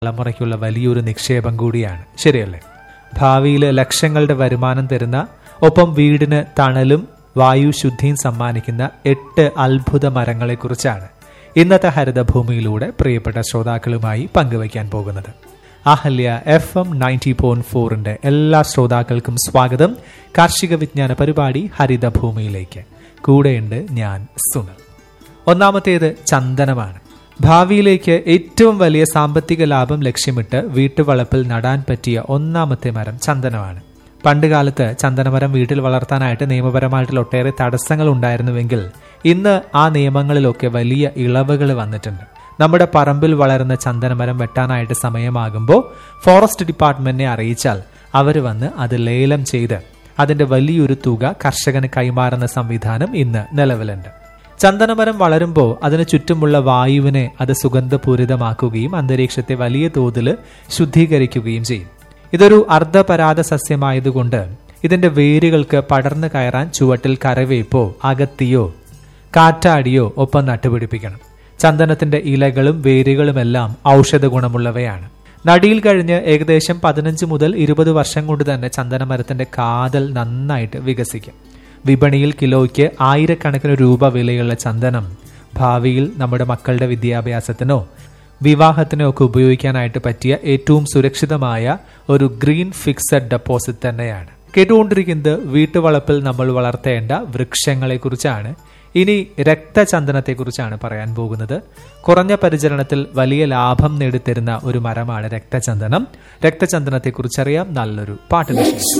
തലമുറയ്ക്കുള്ള വലിയൊരു നിക്ഷേപം കൂടിയാണ് ശരിയല്ലേ ഭാവിയിൽ ലക്ഷങ്ങളുടെ വരുമാനം തരുന്ന ഒപ്പം വീടിന് തണലും വായു ശുദ്ധിയും സമ്മാനിക്കുന്ന എട്ട് അത്ഭുത മരങ്ങളെക്കുറിച്ചാണ് ഇന്നത്തെ ഹരിതഭൂമിയിലൂടെ പ്രിയപ്പെട്ട ശ്രോതാക്കളുമായി പങ്കുവയ്ക്കാൻ പോകുന്നത് Ahalya F M ninety point ഫോറിന്റെ എല്ലാ ശ്രോതാക്കൾക്കും സ്വാഗതം കാർഷിക വിജ്ഞാന പരിപാടി ഹരിതഭൂമിയിലേക്ക് കൂടെയുണ്ട് ഞാൻ സുനൽ ഒന്നാമത്തേത് ചന്ദനമാണ് ഭാവിയിലേക്ക് ഏറ്റവും വലിയ സാമ്പത്തിക ലാഭം ലക്ഷ്യമിട്ട് വീട്ടുവളപ്പിൽ നടാൻ പറ്റിയ ഒന്നാമത്തെ മരം ചന്ദനമാണ് പണ്ടുകാലത്ത് ചന്ദനമരം വീട്ടിൽ വളർത്താനായിട്ട് നിയമപരമായിട്ടുള്ള ഒട്ടേറെ തടസ്സങ്ങൾ ഉണ്ടായിരുന്നുവെങ്കിൽ ഇന്ന് ആ നിയമങ്ങളിലൊക്കെ വലിയ ഇളവുകൾ വന്നിട്ടുണ്ട് നമ്മുടെ പറമ്പിൽ വളരുന്ന ചന്ദനമരം വെട്ടാനായിട്ട് സമയമാകുമ്പോൾ ഫോറസ്റ്റ് ഡിപ്പാർട്ട്മെന്റിനെ അറിയിച്ചാൽ അവർ വന്ന് അത് ലേലം ചെയ്ത് അതിന്റെ വലിയൊരു തുക കർഷകന് കൈമാറുന്ന സംവിധാനം ഇന്ന് നിലവിലുണ്ട് ചന്ദനമരം വളരുമ്പോൾ അതിന് ചുറ്റുമുള്ള വായുവിനെ അത് സുഗന്ധപൂരിതമാക്കുകയും അന്തരീക്ഷത്തെ വലിയ തോതിൽ ശുദ്ധീകരിക്കുകയും ചെയ്യും ഇതൊരു അർദ്ധപരാത സസ്യമായതുകൊണ്ട് ഇതിന്റെ വേരുകൾക്ക് പടർന്നു കയറാൻ ചുവട്ടിൽ കരവേപ്പോ അകത്തിയോ കാറ്റാടിയോ ഒപ്പം നട്ടുപിടിപ്പിക്കണം ചന്ദനത്തിന്റെ ഇലകളും വേരുകളുമെല്ലാം ഔഷധ ഗുണമുള്ളവയാണ് നടിയിൽ കഴിഞ്ഞ് ഏകദേശം പതിനഞ്ച് മുതൽ ഇരുപത് വർഷം കൊണ്ട് തന്നെ ചന്ദനമരത്തിന്റെ കാതൽ നന്നായിട്ട് വികസിക്കും വിപണിയിൽ കിലോയ്ക്ക് ആയിരക്കണക്കിന് രൂപ വിലയുള്ള ചന്ദനം ഭാവിയിൽ നമ്മുടെ മക്കളുടെ വിദ്യാഭ്യാസത്തിനോ വിവാഹത്തിനോ ഒക്കെ ഉപയോഗിക്കാനായിട്ട് പറ്റിയ ഏറ്റവും സുരക്ഷിതമായ ഒരു ഗ്രീൻ ഫിക്സഡ് ഡെപ്പോസിറ്റ് തന്നെയാണ് കേട്ടുകൊണ്ടിരിക്കുന്നത് വീട്ടുവളപ്പിൽ നമ്മൾ വളർത്തേണ്ട വൃക്ഷങ്ങളെക്കുറിച്ചാണ് ഇനി രക്തചന്ദനത്തെക്കുറിച്ചാണ് പറയാൻ പോകുന്നത് കുറഞ്ഞ പരിചരണത്തിൽ വലിയ ലാഭം നേടിത്തരുന്ന ഒരു മരമാണ് രക്തചന്ദനം രക്തചന്ദനത്തെക്കുറിച്ചറിയാം നല്ലൊരു പാട്ടിന് ശേഷം